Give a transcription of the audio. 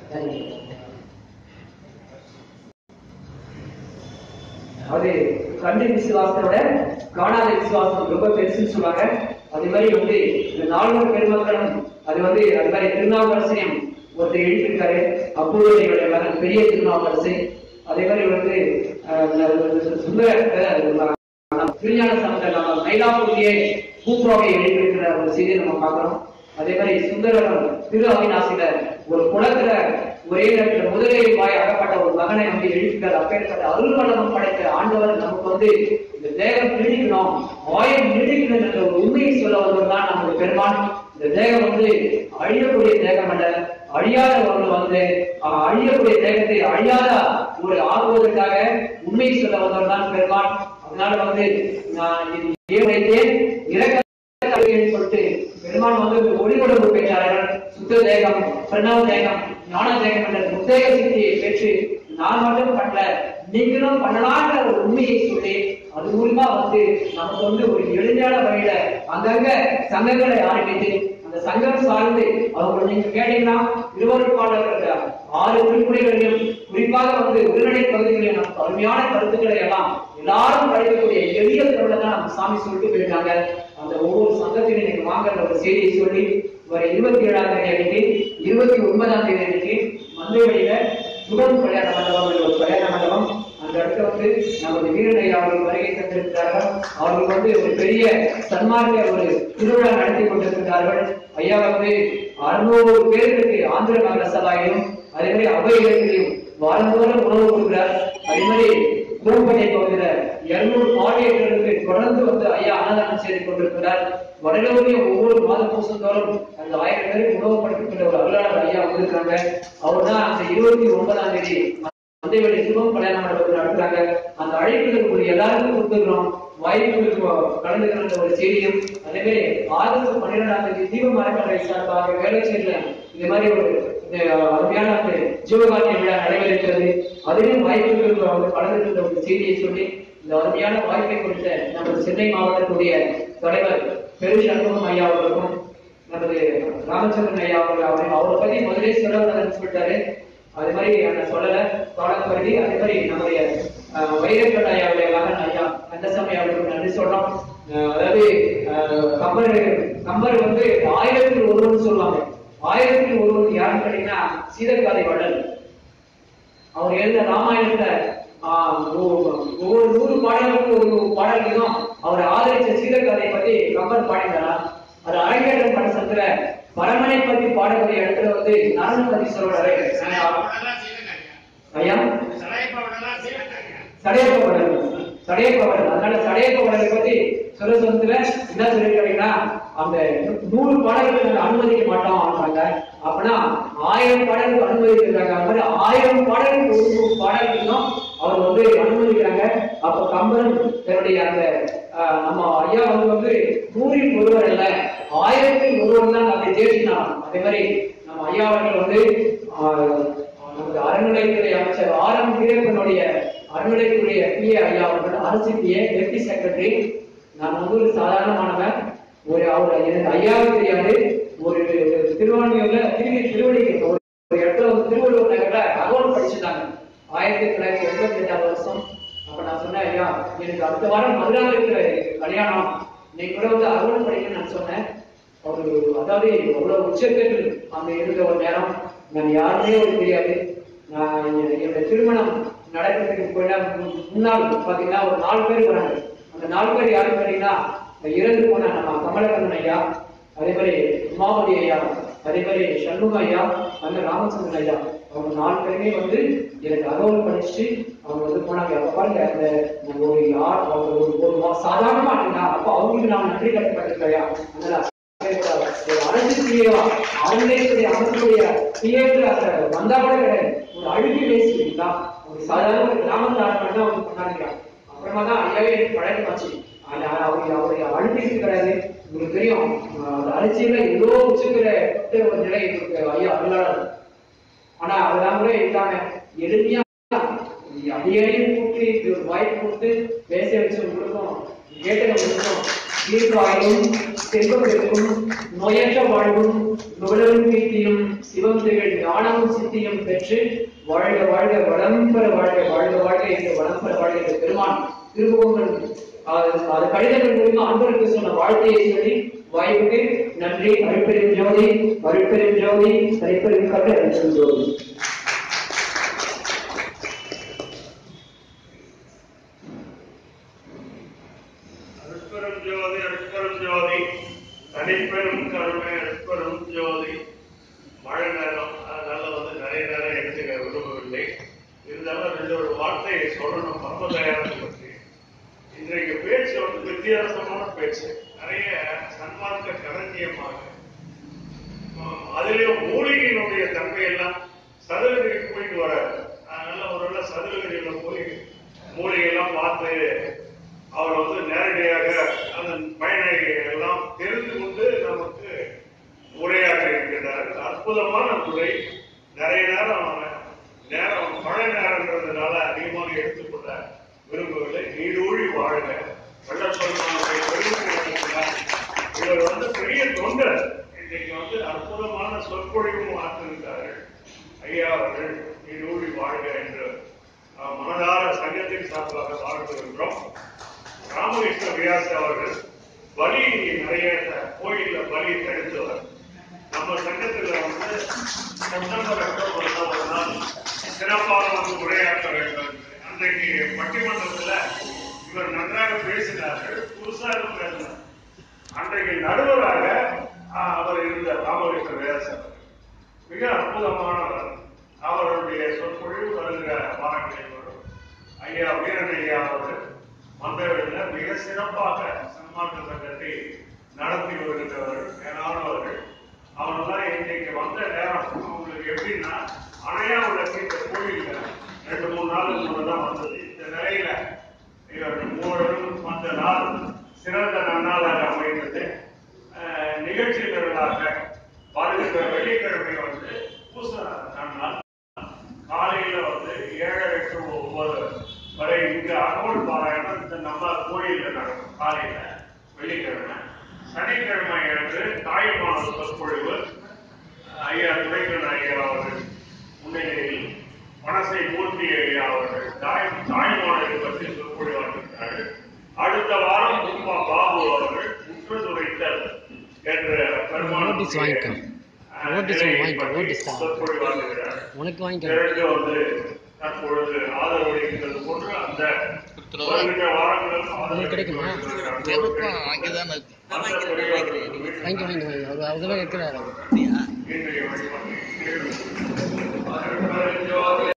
நன்றி அது கண்டு விசுவாசத்தை விட காணாத விசுவாசம் ரொம்ப பெருசுன்னு சொல்லுவாங்க அதே மாதிரி வந்து இந்த நால்வர் பெருமக்களும் அது வந்து அது மாதிரி திருநாவுக்கரசனையும் ஒருத்தர் எழுதியிருக்காரு அப்போதைய மகன் பெரிய திருநாவுக்கரசு அதே மாதிரி வந்து அஹ், சுந்தர அஹ், திருஞான சம்பந்தர் நம்ம மயிலாப்பூரியே பூப்பாவை எழுதியிருக்கிற ஒரு செய்தியை நம்ம பார்க்கிறோம் அதே மாதிரி சுந்தரவன் திரு அவிநாசில ஒரு குளத்துல ஒரே நேரத்துல முதலே வாய் அகப்பட்ட ஒரு மகனை வந்து எழுப்பிட்டார் அப்பேற்பட்ட அருள்வளம் படைத்த ஆண்டவர் நமக்கு வந்து இந்த தேகம் நீடிக்கணும் வாயம் நீடிக்கணும் என்ற ஒரு உண்மையை சொல்ல வந்ததுதான் நமக்கு பெருமான் இந்த தேகம் வந்து அழியக்கூடிய தேகம் அல்ல அழியாத ஒன்று வந்து அஹ், அழியக்கூடிய தேகத்தை அழியாத ஒரு ஆகுவதற்காக உண்மையை சொல்ல வந்ததுதான் பெருமான் அதனால வந்து நான் இது ஏன் வைத்தேன் இறக்க அப்படின்னு சொல்லிட்டு பெருமான் வந்து இந்த ஒளிவுடம்பு பெற்றார்கள் சுத்த தேகம் பிரணவ தேகம் ஞான தேகம் என்ற முத்தேக சித்தியை பெற்று நான் மட்டும் பண்ணல நீங்களும் பண்ணலான்ற ஒரு உண்மையை சொல்லி அது மூலியமா வந்து நமக்கு வந்து ஒரு எளிமையான வழியில அங்கங்க சங்கங்களை ஆரம்பித்து அந்த சங்கம் சார்ந்து அவங்க நீங்க கேட்டீங்கன்னா திருவருட்பாளர்கள் ஆறு குறிப்புரைகளையும் குறிப்பாக வந்து உரைநடை பகுதிகளில் நமக்கு அருமையான கருத்துக்களை எல்லாம் எல்லாரும் படிக்கக்கூடிய எளிய பொருளை தான் நம்ம சாமி சொல்லிட்டு போயிருக்காங்க அந்த ஒவ்வொரு சங்கத்திலும் நீங்க வாங்குற ஒரு செய்தியை சொல்லி வர இருபத்தி ஏழாம் தேதி அன்னைக்கு இருபத்தி ஒன்பதாம் தேதி அன்னைக்கு மந்தைவெளியில சுகம் கல்யாண மண்டபம் என்ற ஒரு கல்யாண மண்டபம் அந்த இடத்துல வந்து நமது வீரனை அவர்கள் வருகை தந்திருக்கிறார்கள் அவர்கள் வந்து ஒரு பெரிய சன்மார்க்க ஒரு திருவிழா நடத்தி கொண்டிருக்கிறார்கள் ஐயா வந்து அறுநூறு பேருக்கு ஆந்திர மகர சபாயிலும் அதே மாதிரி அவையிலும் வாரந்தோறும் உணவு கொடுக்கிறார் அதே மாதிரி குரம்பட்டை பகுதியில இருநூறு பாலியர்களுக்கு தொடர்ந்து வந்து ஐயா அன்னதானம் செய்து கொண்டிருக்கிறார் வடலூரில் ஒவ்வொரு மாத பூசத்தோறும் அந்த ஆயிரம் பேருக்கு உணவு படுத்துகின்ற ஒரு அருளாளர் ஐயா வந்திருக்காங்க அவர் தான் அந்த இருபத்தி ஒன்பதாம் தேதி மந்தைவெளி சுபம் கல்யாண மண்டபத்தில் நடத்துறாங்க அந்த அழைப்புகளுக்கு ஒரு எல்லாருக்கும் கொடுத்துக்கிறோம் வாய்ப்புகளுக்கு கலந்துக்கிற ஒரு செய்தியும் அதே மாதிரி ஆகஸ்ட் பன்னிரெண்டாம் தேதி தீப மரக்கலை சார்பாக வேலைச்சேரியில இந்த மாதிரி ஒரு இந்த அருமையான ஒரு ஜீவகாந்திய விழா நடைபெறுகிறது அதிலும் வாய்ப்புகளுக்கு அவங்க கலந்துக்கின்ற ஒரு செய்தியை சொல்லி இந்த அருமையான வாய்ப்பை கொடுத்த நமது சென்னை மாவட்டத்துடைய தலைவர் பெரு சண்முகம் ஐயா அவர்களுக்கும் நமது ராமச்சந்திரன் ஐயா அவர்கள் அவரை அவரை பத்தி முதலே சொல்ல சொல்லிட்டாரு அது மாதிரி நான் சொல்லல காலம் கருதி அதே மாதிரி நம்முடைய அஹ், வைரக்கட் ஐயாவுடைய மகன் ஐயா கந்தசாமி அவர்களுக்கு நன்றி சொல்றோம் அஹ், அதாவது அஹ், கம்பர் கம்பர் வந்து ஆயிரத்தில் ஒருவன் சொல்லுவாங்க ஆயிரத்தில் ஒருவன் யாருன்னு கேட்டீங்கன்னா சீதக்காதை வள்ளல் அவர் எழுந்த ராமாயணத்துல ஆஹ், ஒ- ஒவ்வொரு நூறு பாடலுக்கு ஒரு பாடல்களும் அவர் ஆதரிச்ச சீதக்கதையை பத்தி கம்பர் பாடினாரா அது அரங்கேற்றம் பண்ண சத்துல பரமனை பத்தி பாடக்கூடிய இடத்துல வந்து நரன்பதி சொல்றாரு ஐயா சடையப்பவர்கள் சடையப்பவர்கள் அதனால சடையப்பவர்களை பத்தி சொல்ல சொல்ல என்ன சொல்லிருக்கீங்கன்னா அந்த நூறு பாடல்கள் நாங்க அனுமதிக்க மாட்டோம் அப்படின்னாங்க அப்படின்னா ஆயிரம் பாடல்கள் அனுமதிக்கிறாங்க அது மாதிரி ஆயிரம் பாடல்கள் ஒரு நூறு பாடல்களும் அவர் வந்து அனுமதிக்கிறாங்க அப்ப கம்பன் தன்னுடைய அந்த ஆஹ், நம்ம ஐயா வந்து வந்து நூறில் ஒருவர் அல்ல ஆயிரத்தில் ஒருவர் தான் அப்படி ஜெயிச்சினார் அதே மாதிரி நம்ம ஐயா அவர்கள் வந்து ஆஹ், நமது அறநிலைத்துறை அமைச்சர் ஆர் எம் வீரப்பனுடைய அறநிலைத்துறை பி ஐயா அவர்கள் அரசு பிஏ டெப்டி செக்ரட்டரி நான் வந்து ஒரு சாதாரணமானவன் ஒரு அவர் எனக்கு ஐயாவுக்கு தெரியாது ஒரு திருவான்மையூர்ல திருவி திருவடிக்கு ஒரு ஒரு இடத்துல வந்து திருவள்ளுவர் நகர்ல அகோல் படிச்சிருந்தாங்க ஆயிரத்தி தொள்ளாயிரத்தி எண்பத்தி எட்டாம் வருஷம் அப்ப நான் சொன்னேன் ஐயா எனக்கு அடுத்த வாரம் மதுராவில் இருக்கிற கல்யாணம் நீங்க கூட வந்து அகோல் படிக்கணும்னு நான் சொன்னேன் அவரு அதாவது அவ்வளவு உச்சத்தில் அங்க இருந்த ஒரு நேரம் நான் யாருமே ஒரு தெரியாது நான் எ- என்னோட திருமணம் நடக்கிறதுக்கு போயிட்டா மு- முன்னாள் பாத்தீங்கன்னா ஒரு நாலு பேர் போறாங்க அந்த நாலு பேர் யாருன்னு கேட்டீங்கன்னா இறந்து போன நம்ம கமலக்கண்ணன் ஐயா அதே மாதிரி உமாவதி ஐயா அதே மாதிரி சண்முக ஐயா அந்த ராமச்சந்திரன் ஐயா அவங்க நாலு பேருமே வந்து எனக்கு அகவல் படிச்சுட்டு அவங்க வந்து போனாங்க அப்ப பாருங்க அந்த நம்ம ஒரு யார் அவங்க ஒரு ஒரு வா- சாதாரணமா இருந்தா அப்ப அவங்களுக்கு நான் நன்றி கட்டப்பட்டிருக்கையா அதனால ஒரு அரசு பிஏவா அவங்களே அமைப்புடைய பிஏக்கு அந்த வந்தா கூட கிடையாது ஒரு அழுகி பேசிட்டீங்களா ஒரு சாதாரண ஒரு கிராமத்துல ஆரம்பிச்சா அவங்க பண்ணாங்க அப்புறமா தான் ஐயாவே எனக்கு பழக்கமாச்சு ஆனா அவர் அவருடைய அழுத்திட்டு கிடையாது உங்களுக்கு தெரியும் அஹ் அந்த அரிசியில ஏதோ உச்சுக்கிற ஒரு நிலை இருக்கு ஐயா அருளாளர் ஆனா அதெல்லாம் கூட இருக்காங்க எளிமையா அடியடி கூட்டி இப்படி ஒரு வாய்ப்பு கொடுத்து பேச வச்சு உங்களுக்கும் ஏற்றங்களுக்கும் தீர்க்காயும் செல்வங்களுக்கும் நோயற்ற வாழ்வும் நுகலவும் கீர்த்தியும் சிவம் திகழ் ஞானமும் சித்தியும் பெற்று வாழ்க வாழ்க வளம் பெற வாழ்க வாழ்க வாழ்க என்று வளம் பெற வாழ்க என்று பெருமான் திருமுகங்கள் அது அது கடிதங்கள் மூலிமா அன்பருக்கு சொன்ன வாழ்த்தையை சொல்லி வாய்ப்புக்கு நன்றி அருட்பெரும் ஜோதி அருட்பெரும் ஜோதி தனிப்பெரும் கட்ட அருட்பெரும் ஜோதி அருட்பெரும் ஜோதி அருட்பெரும் ஜோதி தனிப்பெரும் கருணை அருட்பெரும் ஜோதி மழை நேரம் அதனால வந்து நிறைய நேரம் எடுத்துக்க விரும்பவில்லை இருந்தாலும் ரெண்டு ஒரு வார்த்தையை சொல்லணும் பரமதயாரத்தை பற்றி இன்றைக்கு பேச்சு வந்து வித்தியாசமான பேச்சு நிறைய சன்மார்க்க களஞ்சியமாக ஆஹ் அதிலேயும் மூலிகையினுடைய தன்மையெல்லாம் சதுரகிரிக்கு போயிட்டு வராரு அதனால ஒரு வேளை சதுரகிரியில போய் மூலிகையெல்லாம் பார்த்து அவர் வந்து நேரடியாக அந்த பயனை எல்லாம் தெரிந்து கொண்டு நமக்கு உரையாற்ற இருக்கின்றார் அற்புதமான உரை நிறைய நேரம் நேரம் மழை நேரம்ன்றதுனால அதிகமாக எடுத்துக்கொள்ள விரும்பவில்லை நீடூழி வாழ்க வெள்ளப்பெருமானுடைய பெருமை இவர் வந்து பெரிய தொண்டர் இன்றைக்கு வந்து அற்புதமான சொற்பொழிவும் ஆற்றிருக்கிறார்கள் ஐயா அவர்கள் நீடூழி வாழ்க என்று அஹ், மனதார சங்கத்தின் சார்பாக வாழ்த்துகின்றோம் ராமகிருஷ்ண வியாஸ் அவர்கள் பலி நிறைய கோயில்ல பலி தடுத்தவர் நம்ம சங்கத்துல வந்து செப்டம்பர் அக்டோபர் தான் ஒரு நாள் சிறப்பாக வந்து உரையாற்ற வேண்டும் அன்றைக்கு பட்டிமன்றத்துல இவர் நன்றாக பேசினார்கள் புதுசா எதுவும் பேசினார் அன்றைக்கு நடுவராக ஆஹ், அவர் இருந்த ராமகிருஷ்ண வியாஸ் அவர்கள் மிக அற்புதமானவர் அவருடைய சொற்பொழிவு வருகிற வாரங்களில் வரும் ஐயா வீரன் ஐயா அவர்கள் மந்தவெளியில் மிக சிறப்பாக சன்மார்க்க சங்கத்தை நடத்தி வருகின்றவர்கள் மேலானவர்கள் அவரெல்லாம் இன்னைக்கு வந்த நேரம் அவங்களுக்கு எப்படின்னா அணையா விளக்கு இந்த கோயில்ல ரெண்டு மூணு நாளுக்கு முன்னதான் வந்தது இந்த நிலையில இவர் மூவரும் வந்த நாள் சிறந்த நன்னாளாக அமைந்தது அஹ், நிகழ்ச்சி நிரலாக வருகின்ற வெள்ளிக்கிழமை வந்து பூச நன்னாள் காலையில வந்து ஏழரை டு ஒன்பது வரை இங்க அகவல் பாராயணம் இந்த நம்ம கோயில்ல நடக்கும் காலையில வெள்ளிக்கிழமை சனிக்கிழமை அன்று தாய்மான சொற்பொழிவு ஐயா துரைக்கண் ஐயா அவர்கள் முன்னிலையில் மனசை மூர்த்தி ஐயா அவர்கள் தாய் தாய்மானதை பற்றி சொற்பொழிவாற்றுகிறார்கள் அடுத்த வாரம் கும்பா பாபு அவர்கள் குற்றத்துரைத்தல் என்ற Notice வாங்கிக்கோ. Notice ஒன்று வாங்கிக்கோ, notice தான். சொற்பொழிவாற்றுகிறார் உனக்கு வாங்கிக்க திரண்டு வந்து தற்பொழுது ஆதரவளிக்கிறது போன்று அந்த வருகின்ற வாரங்களில் உங்களுக்கு கிடைக்குமா? எனக்கும் அங்கேதான் இருக்கு அந்த பெரியவர்களுக்கு வாங்கி வாங்கி வாங்கி அவர் அவர் தான் இருக்கிறாரு அவர் இன்றைய வழிபாடு